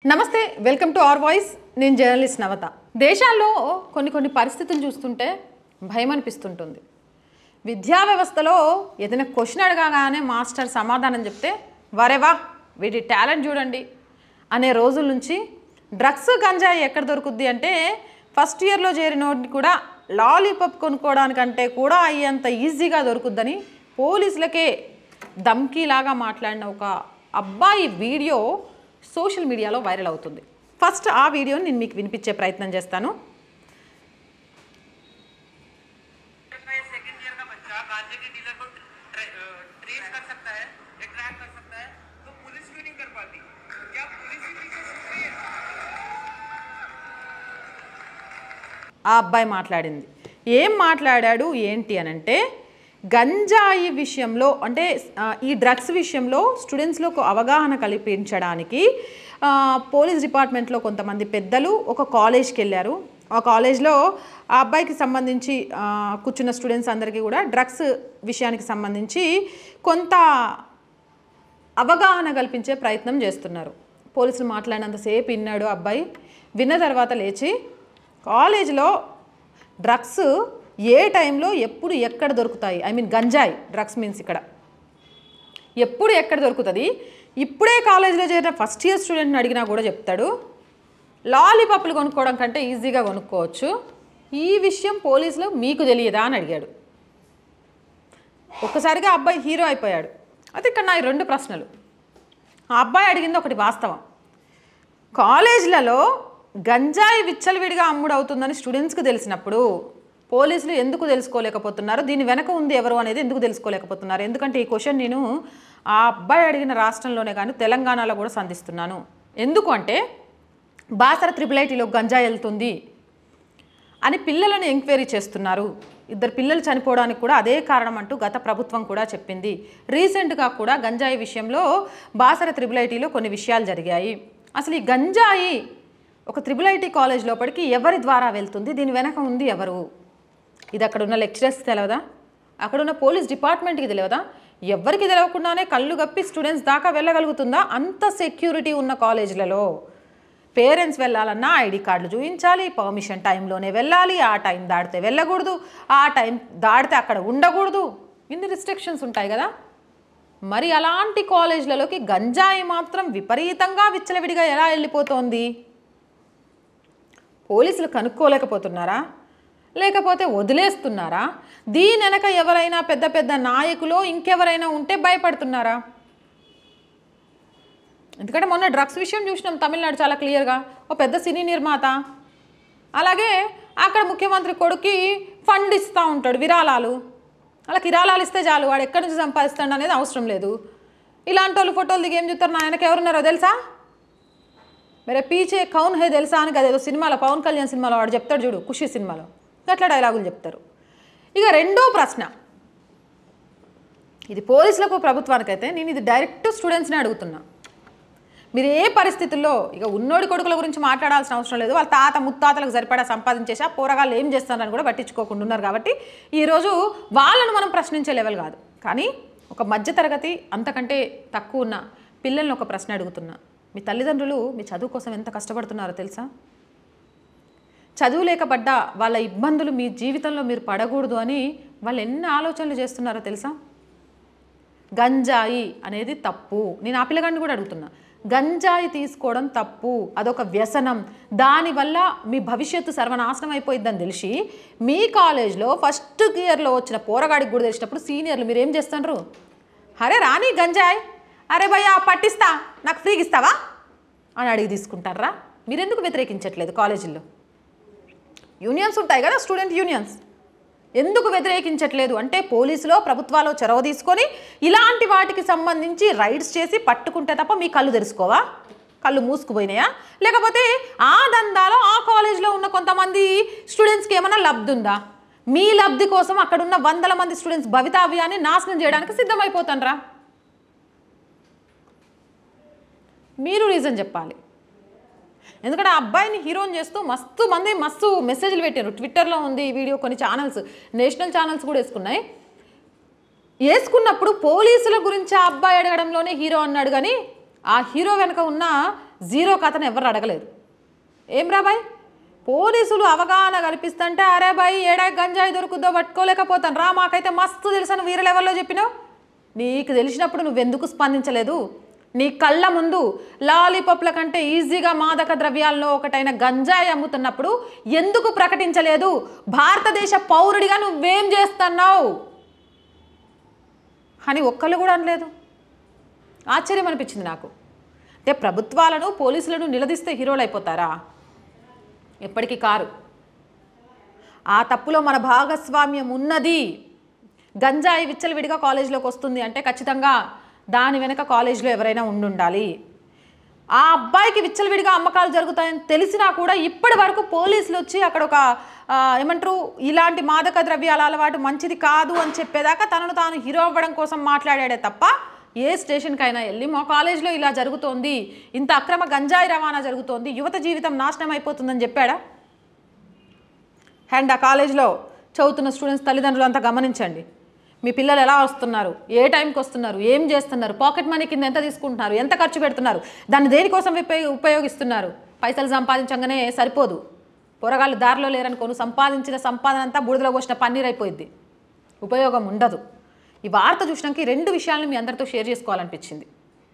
నమస్తే welcome to our voice నేను journalist Navata దేశాల్లో కొన్ని కొన్ని పరిస్థితులు చూస్తుంటే భయం అనిపిస్తుంటుంది విద్యా వ్యవస్థలో ఏదైనా క్వశ్చన్ అడగగానే మాస్టర్ సమాధానం చెప్తే వరేవా వీడి టాలెంట్ చూడండి అనే రోజుల నుంచి డ్రగ్స్ గంజాయి ఎక్కడ దొరుకుద్ది అంటే ఫస్ట్ ఇయర్లో చేరినోడిని కూడా లాలీపాప్ కొనుక్కోవడానికంటే కూడా అయ్యేంత ఈజీగా దొరుకుద్దని పోలీసులకే ధమ్కీలాగా మాట్లాడిన ఒక అబ్బాయి వీడియో సోషల్ మీడియాలో వైరల్ అవుతుంది ఫస్ట్ ఆ వీడియోని నేను మీకు వినిపించే ప్రయత్నం చేస్తాను का ये सेकंड ईयर का बच्चा गांजे के डीलर को ट्रेस कर सकता है या ट्रैक कर सकता है तो पुलिस क्यों नहीं कर पाती क्या पुलिस ही पीछे छुप रही है ఆ అబ్బాయి మాట్లాడింది ఏం మాట్లాడాడు ఏంటి అని అంటే గంజాయి విషయంలో అంటే ఆ, ఈ డ్రగ్స్ విషయంలో స్టూడెంట్స్లో ఒక అవగాహన కల్పించడానికి ఆ, పోలీస్ డిపార్ట్మెంట్లో కొంతమంది పెద్దలు ఒక కాలేజ్కి వెళ్ళారు ఆ కాలేజ్లో ఆ అబ్బాయికి సంబంధించి ఆ, కూర్చున్న స్టూడెంట్స్ అందరికీ కూడా డ్రగ్స్ విషయానికి సంబంధించి కొంత అవగాహన కల్పించే ప్రయత్నం చేస్తున్నారు పోలీసులు మాట్లాడినంతసేపు విన్నాడు అబ్బాయి విన్న తర్వాత లేచి కాలేజీలో డ్రగ్స్ ఏ టైంలో ఎప్పుడు ఎక్కడ దొరుకుతాయి ఐ మీన్ గంజాయి డ్రగ్స్ మీన్స్ ఇక్కడ ఎప్పుడు ఎక్కడ దొరుకుతుంది ఇప్పుడే కాలేజీలో చేరిన ఫస్ట్ ఇయర్ స్టూడెంట్ని అడిగినా కూడా చెప్తాడు లాలీపాప్లు కొనుక్కోవడం కంటే ఈజీగా కొనుక్కోవచ్చు ఈ విషయం పోలీసులు మీకు తెలియదా అని అడిగాడు ఒక్కసారిగా అబ్బాయి హీరో అయిపోయాడు అయితే ఇక్కడ నా ఈ రెండు ప్రశ్నలు ఆ అబ్బాయి అడిగింది ఒకటి వాస్తవం కాలేజీలలో గంజాయి విచ్చలవిడిగా అమ్ముడు అవుతుందని స్టూడెంట్స్కి తెలిసినప్పుడు పోలీసులు ఎందుకు తెలుసుకోలేకపోతున్నారు దీని వెనక ఉంది ఎవరు అనేది ఎందుకు తెలుసుకోలేకపోతున్నారు ఎందుకంటే ఈ క్వశ్చన్ నేను ఆ అబ్బాయి అడిగిన రాష్ట్రంలోనే కానీ తెలంగాణలో కూడా సంధిస్తున్నాను ఎందుకు అంటే బాసర త్రిపుల్ ఐటీలో గంజాయి వెళ్తుంది అని పిల్లలను ఎంక్వైరీ చేస్తున్నారు ఇద్దరు పిల్లలు చనిపోవడానికి కూడా అదే కారణం అంటూ గత ప్రభుత్వం కూడా చెప్పింది రీసెంట్గా కూడా గంజాయి విషయంలో బాసర త్రిబుల్ ఐటీలో కొన్ని విషయాలు జరిగాయి అసలు ఈ గంజాయి ఒక త్రిబుల్ ఐటీ కాలేజ్ లోపలికి ఎవరి ద్వారా వెళ్తుంది దీని వెనక ఉంది ఎవరు ఇది అక్కడ ఉన్న లెక్చరర్స్ తెలియదా అక్కడ ఉన్న పోలీస్ డిపార్ట్మెంట్కి తెలియదా ఎవరికి తెలియకుండానే కళ్ళు గప్పి స్టూడెంట్స్ దాకా వెళ్ళగలుగుతుందా అంత సెక్యూరిటీ ఉన్న కాలేజీలలో పేరెంట్స్ వెళ్ళాలన్నా ఐడి కార్డులు చూపించాలి పర్మిషన్ టైంలోనే వెళ్ళాలి ఆ టైం దాటితే వెళ్ళకూడదు ఆ టైం దాటితే అక్కడ ఉండకూడదు ఇన్ని రిస్ట్రిక్షన్స్ ఉంటాయి కదా మరి అలాంటి కాలేజీలలోకి గంజాయి మాత్రం విపరీతంగా విచ్చలవిడిగా ఎలా వెళ్ళిపోతోంది పోలీసులు కనుక్కోలేకపోతున్నారా లేకపోతే వదిలేస్తున్నారా దీని వెనక ఎవరైనా పెద్ద పెద్ద నాయకులు ఇంకెవరైనా ఉంటే భయపడుతున్నారా ఎందుకంటే మొన్న డ్రగ్స్ విషయం చూసినాం తమిళనాడు చాలా క్లియర్గా ఓ పెద్ద సినీ నిర్మాత అలాగే అక్కడ ముఖ్యమంత్రి కొడుక్కి ఫండ్ ఇస్తూ ఉంటాడు విరాళాలు అలా విరాళాలు ఇస్తే చాలు వాడు ఎక్కడి నుంచి సంపాదిస్తాడు అనేది అవసరం లేదు ఇలాంటి వాళ్ళు ఫోటోలు దిగి ఏం చూస్తారు నా ఆయనకి ఎవరున్నారో తెలుసా మరే పీచే కౌన్ హే తెలుసా అని కదా ఏదో సినిమాలో పవన్ కళ్యాణ్ సినిమాలో వాడు చెప్తాడు చూడు ఖుషి సినిమాలో అట్లా డైలాగులు చెప్తారు ఇక రెండో ప్రశ్న ఇది పోలీసులకు ప్రభుత్వానికైతే నేను ఇది డైరెక్ట్ స్టూడెంట్స్ని అడుగుతున్నా మీరు ఏ పరిస్థితుల్లో ఇక ఉన్నోడి కొడుకుల గురించి మాట్లాడాల్సిన అవసరం లేదు వాళ్ళ తాత ముత్తాతలకు సరిపడా సంపాదించేసి ఆ పోరగాళ్ళు ఏం చేస్తారని కూడా పట్టించుకోకుండా ఉన్నారు కాబట్టి ఈరోజు వాళ్ళను మనం ప్రశ్నించే లెవెల్ కాదు కానీ ఒక మధ్యతరగతి అంతకంటే తక్కువ ఉన్న పిల్లల్ని ఒక ప్రశ్న అడుగుతున్నా మీ తల్లిదండ్రులు మీ చదువు కోసం ఎంత కష్టపడుతున్నారో తెలుసా చదువు లేకపడ్డా వాళ్ళ ఇబ్బందులు మీ జీవితంలో మీరు పడకూడదు అని వాళ్ళు ఎన్ని ఆలోచనలు చేస్తున్నారో తెలుసా గంజాయి అనేది తప్పు నేను ఆ పిల్లగాడిని కూడా అడుగుతున్నా గంజాయి తీసుకోవడం తప్పు అదొక వ్యసనం దానివల్ల మీ భవిష్యత్తు సర్వనాశనం అయిపోయిద్దని తెలిసి మీ కాలేజ్లో ఫస్ట్ ఇయర్లో వచ్చిన పోరగాడికి కూడా తెలిసినప్పుడు సీనియర్లు మీరు ఏం చేస్తుండ్రు అరే రాని గంజాయ్ అరే భయ్యా పట్టిస్తా నాకు ఫ్రీగా ఇస్తావా అని అడిగి తీసుకుంటారా మీరెందుకు వ్యతిరేకించట్లేదు కాలేజీల్లో యూనియన్స్ ఉంటాయి కదా స్టూడెంట్ యూనియన్స్ ఎందుకు వ్యతిరేకించట్లేదు అంటే పోలీసులో ప్రభుత్వాలు చొరవ తీసుకొని ఇలాంటి వాటికి సంబంధించి రైడ్స్ చేసి పట్టుకుంటే తప్ప మీ కళ్ళు తెరుచుకోవా కళ్ళు మూసుకుపోయినాయా లేకపోతే ఆ దందాలో ఆ కాలేజ్లో ఉన్న కొంతమంది స్టూడెంట్స్కి ఏమైనా లబ్ధి ఉందా మీ లబ్ధి కోసం అక్కడ ఉన్న వందల మంది స్టూడెంట్స్ భవితావ్యాన్ని నాశనం చేయడానికి సిద్ధమైపోతానరా మీరు రీజన్ చెప్పాలి ఎందుకంటే ఆ అబ్బాయిని హీరోని చేస్తూ మస్తు మంది మస్తు మెసేజ్లు పెట్టారు ట్విట్టర్లో ఉంది ఈ వీడియో కొన్ని ఛానల్స్ నేషనల్ ఛానల్స్ కూడా వేసుకున్నాయి వేసుకున్నప్పుడు పోలీసుల గురించి ఆ అబ్బాయి అడగడంలోనే హీరో అన్నాడు కానీ ఆ హీరో వెనక ఉన్న జీరో కథను ఎవరు అడగలేదు ఏం రా బాయ్ పోలీసులు అవగాహన కల్పిస్తుంటే అరే బాయ్ ఏడా గంజాయి దొరుకుద్దో పట్టుకోలేకపోతాను రా మాకైతే మస్తు తెలుసని వీర లెవెల్లో చెప్పినావు నీకు తెలిసినప్పుడు నువ్వెందుకు స్పందించలేదు నీ కళ్ళ ముందు లాలీపాప్ల కంటే ఈజీగా మాదక ద్రవ్యాల్లో ఒకటైన గంజాయి అమ్ముతున్నప్పుడు ఎందుకు ప్రకటించలేదు భారతదేశ పౌరుడిగా నువ్వేం చేస్తున్నావు అని ఒక్కళ్ళు కూడా అనలేదు ఆశ్చర్యం అనిపించింది నాకు అంటే ప్రభుత్వాలను పోలీసులను నిలదీస్తే హీరోలు అయిపోతారా ఎప్పటికీ కారు ఆ తప్పులో మన భాగస్వామ్యం ఉన్నది గంజాయి విచ్చలవిడిగా కాలేజీలోకి వస్తుంది అంటే ఖచ్చితంగా దాని వెనక కాలేజీలో ఎవరైనా ఉండుండాలి ఆ అబ్బాయికి విచ్చలవిడిగా అమ్మకాలు జరుగుతాయని తెలిసినా కూడా ఇప్పటి వరకు పోలీసులు వచ్చి అక్కడ ఒక ఆ, ఏమంటారు ఇలాంటి మాదక ద్రవ్యాల అలవాటు మంచిది కాదు అని చెప్పేదాకా తనను తాను హీరో అవ్వడం కోసం మాట్లాడాడే తప్ప ఏ స్టేషన్కైనా వెళ్ళి మా కాలేజీలో ఇలా జరుగుతోంది ఇంత అక్రమ గంజాయి రవాణా జరుగుతోంది యువత జీవితం నాశనం అయిపోతుందని చెప్పాడా అండ్ ఆ కాలేజ్లో చదువుతున్న స్టూడెంట్స్ తల్లిదండ్రులు అంతా గమనించండి మీ పిల్లలు ఎలా వస్తున్నారు ఏ టైంకి వస్తున్నారు ఏం చేస్తున్నారు పాకెట్ మనీ కింద ఎంత తీసుకుంటున్నారు ఎంత ఖర్చు పెడుతున్నారు దాన్ని దేనికోసం ఉపయోగ ఉపయోగిస్తున్నారు పైసలు సంపాదించగానే సరిపోదు పొరగాళ్ళు దారిలో లేరనుకోను సంపాదించిన సంపాదన అంతా బూడిదలో పోసిన పన్నీర్ అయిపోయింది ఉపయోగం ఉండదు ఈ వార్త చూసినాక ఈ రెండు విషయాలను మీ అందరితో షేర్ చేసుకోవాలనిపించింది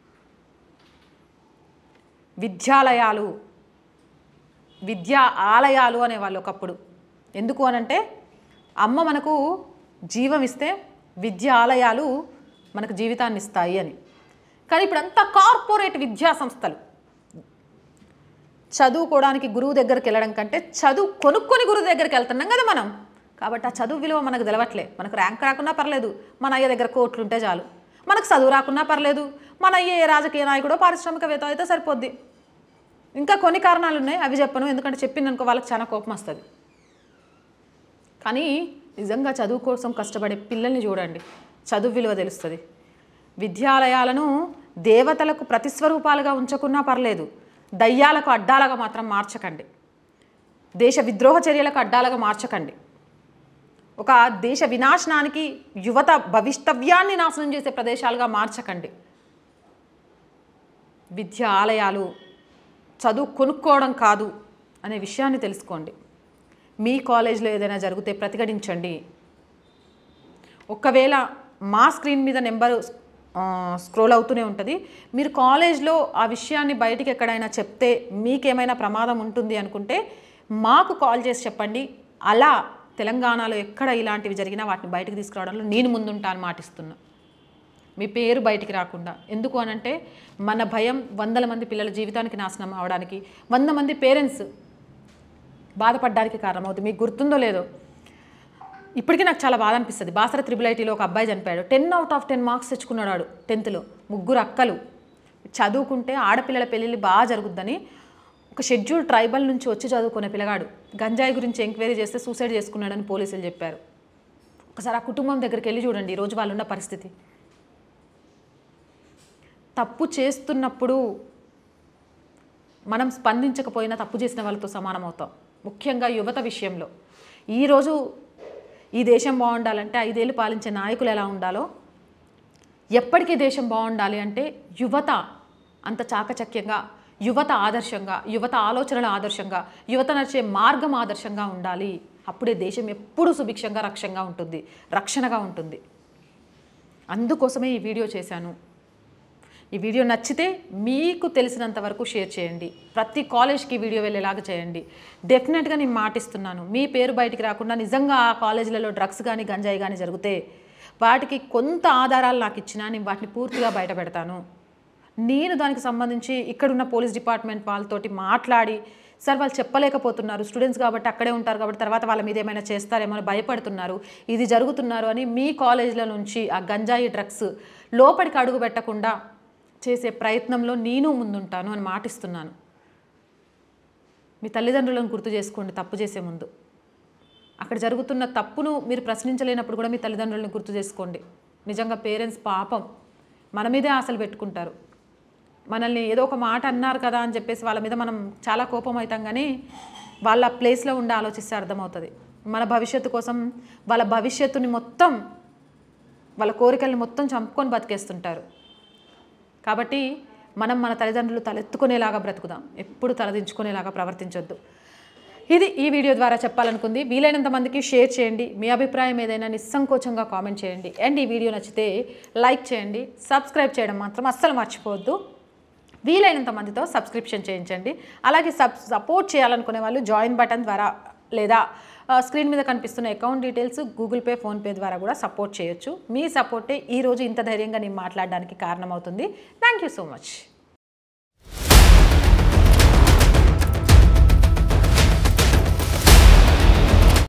విద్యాలయాలు విద్యా ఆలయాలు అనేవాళ్ళు ఒకప్పుడు ఎందుకు అనంటే అమ్మ మనకు జీవం ఇస్తే విద్యా ఆలయాలు మనకు జీవితాన్ని ఇస్తాయి అని కానీ ఇప్పుడు అంతా కార్పొరేట్ విద్యా సంస్థలు చదువుకోవడానికి గురువు దగ్గరికి వెళ్ళడం కంటే చదువు కొనుక్కొని గురువు దగ్గరికి వెళ్తున్నాం కదా మనం కాబట్టి ఆ చదువు విలువ మనకు తెలవట్లే మనకు ర్యాంక్ రాకున్నా పర్లేదు మన అయ్య దగ్గర కోట్లు ఉంటే చాలు మనకు చదువు రాకున్నా పర్లేదు మన అయ్యే ఏ రాజకీయ నాయకుడో పారిశ్రామికవేత్త అయితే సరిపోద్ది ఇంకా కొన్ని కారణాలు ఉన్నాయి అవి చెప్పను ఎందుకంటే చెప్పిందనుకో వాళ్ళకి చాలా కోపం వస్తుంది కానీ నిజంగా చదువు కోసం కష్టపడే పిల్లల్ని చూడండి చదువు విలువ తెలుస్తుంది విద్యాలయాలను దేవతలకు ప్రతిస్వరూపాలుగా ఉంచకున్నా పర్లేదు దయ్యాలకు అడ్డాలుగా మాత్రం మార్చకండి దేశ విద్రోహ చర్యలకు అడ్డాలుగా మార్చకండి ఒక దేశ వినాశనానికి యువత భవిష్యవ్యాన్ని నాశనం చేసే ప్రదేశాలుగా మార్చకండి విద్య ఆలయాలు చదువు కొనుక్కోవడం కాదు అనే విషయాన్ని తెలుసుకోండి మీ కాలేజ్లో ఏదైనా జరిగితే ప్రతిఘటించండి ఒకవేళ మా స్క్రీన్ మీద నెంబర్ స్క్రోల్ అవుతూనే ఉంటుంది మీరు కాలేజ్లో ఆ విషయాన్ని బయటికి ఎక్కడైనా చెప్తే మీకేమైనా ప్రమాదం ఉంటుంది అనుకుంటే మాకు కాల్ చేసి చెప్పండి అలా తెలంగాణలో ఎక్కడ ఇలాంటివి జరిగినా వాటిని బయటికి తీసుకురావడంలో నేను ముందుంటాను మాటిస్తున్నా మీ పేరు బయటికి రాకుండా ఎందుకు అనంటే మన భయం వందల మంది పిల్లల జీవితానికి నాశనం అవడానికి వంద మంది పేరెంట్స్ బాధపడడానికి కారణమవుతుంది మీకు గుర్తుందో లేదో ఇప్పటికీ నాకు చాలా బాధ అనిపిస్తుంది బాసర త్రిబుల్ ఐటీలో ఒక అబ్బాయి చనిపోయాడు ten out of ten marks తెచ్చుకున్నాడు వాడు టెన్త్లో ముగ్గురు అక్కలు చదువుకుంటే ఆడపిల్లల పెళ్ళిళ్ళు బాగా జరుగుద్దని ఒక షెడ్యూల్ ట్రైబల్ నుంచి వచ్చి చదువుకునే పిల్లగాడు గంజాయి గురించి ఎంక్వైరీ చేస్తే సూసైడ్ చేసుకున్నాడని పోలీసులు చెప్పారు ఒకసారి ఆ కుటుంబం దగ్గరికి వెళ్ళి చూడండి ఈరోజు వాళ్ళు ఉన్న పరిస్థితి తప్పు చేస్తున్నప్పుడు మనం స్పందించకపోయినా తప్పు చేసిన వాళ్ళతో సమానం అవుతాం ముఖ్యంగా యువత విషయంలో ఈరోజు ఈ దేశం బాగుండాలంటే ఐదేళ్ళు పాలించే నాయకులు ఎలా ఉండాలో ఎప్పటికీ దేశం బాగుండాలి అంటే యువత అంత చాకచక్యంగా యువత ఆదర్శంగా యువత ఆలోచనల ఆదర్శంగా యువత నడిచే మార్గం ఆదర్శంగా ఉండాలి అప్పుడే దేశం ఎప్పుడూ సుభిక్షంగా రక్షంగా ఉంటుంది రక్షణగా ఉంటుంది అందుకోసమే ఈ వీడియో చేశాను ఈ వీడియో నచ్చితే మీకు తెలిసినంత వరకు షేర్ చేయండి ప్రతి కాలేజ్కి ఈ వీడియో వెళ్ళేలాగా చేయండి డెఫినెట్గా నేను మాటిస్తున్నాను మీ పేరు బయటికి రాకుండా నిజంగా ఆ కాలేజీలలో డ్రగ్స్ కానీ గంజాయి కానీ జరిగితే వాటికి కొంత ఆధారాలు నాకు ఇచ్చినా నేను వాటిని పూర్తిగా బయట పెడతాను నేను దానికి సంబంధించి ఇక్కడున్న పోలీస్ డిపార్ట్మెంట్ వాళ్ళతోటి మాట్లాడి సార్ వాళ్ళు చెప్పలేకపోతున్నారు స్టూడెంట్స్ కాబట్టి అక్కడే ఉంటారు కాబట్టి తర్వాత వాళ్ళ మీద ఏమైనా చేస్తారేమో అని భయపడుతున్నారు ఇది జరుగుతున్నారు అని మీ కాలేజీల నుంచి ఆ గంజాయి డ్రగ్స్ లోపలికి అడుగు పెట్టకుండా చేసే ప్రయత్నంలో నేను ముందుంటాను అని మాటిస్తున్నాను మీ తల్లిదండ్రులను గుర్తు చేసుకోండి తప్పు చేసే ముందు అక్కడ జరుగుతున్న తప్పును మీరు ప్రశ్నించలేనప్పుడు కూడా మీ తల్లిదండ్రులను గుర్తు చేసుకోండి నిజంగా పేరెంట్స్ పాపం మన మీదే ఆశలు పెట్టుకుంటారు మనల్ని ఏదో ఒక మాట అన్నారు కదా అని చెప్పేసి వాళ్ళ మీద మనం చాలా కోపం అవుతాం కానీ వాళ్ళ ప్లేస్లో ఉండి ఆలోచిస్తే అర్థమవుతుంది మన భవిష్యత్తు కోసం వాళ్ళ భవిష్యత్తుని మొత్తం వాళ్ళ కోరికల్ని మొత్తం చంపుకొని బతికేస్తుంటారు కాబట్టి మనం మన తల్లిదండ్రులు తలెత్తుకునేలాగా బ్రతుకుదాం ఎప్పుడు తలదించుకునేలాగా ప్రవర్తించొద్దు ఇది ఈ వీడియో ద్వారా చెప్పాలనుకుంది వీలైనంత మందికి షేర్ చేయండి మీ అభిప్రాయం ఏదైనా నిస్సంకోచంగా కామెంట్ చేయండి అండ్ ఈ వీడియో నచ్చితే లైక్ చేయండి సబ్స్క్రైబ్ చేయడం మాత్రం అస్సలు మర్చిపోవద్దు వీలైనంత మందితో సబ్స్క్రిప్షన్ చేయించండి అలాగే సబ్ సపోర్ట్ చేయాలనుకునే వాళ్ళు జాయిన్ బటన్ ద్వారా లేదా ఆ, స్క్రీన్ మీద కనిపిస్తున్న account details Google Pay PhonePe ద్వారా కూడా సపోర్ట్ చేయొచ్చు మీ సపోర్టే ఈరోజు ఇంత ధైర్యంగా నేను మాట్లాడడానికి కారణమవుతుంది థ్యాంక్ యూ సో మచ్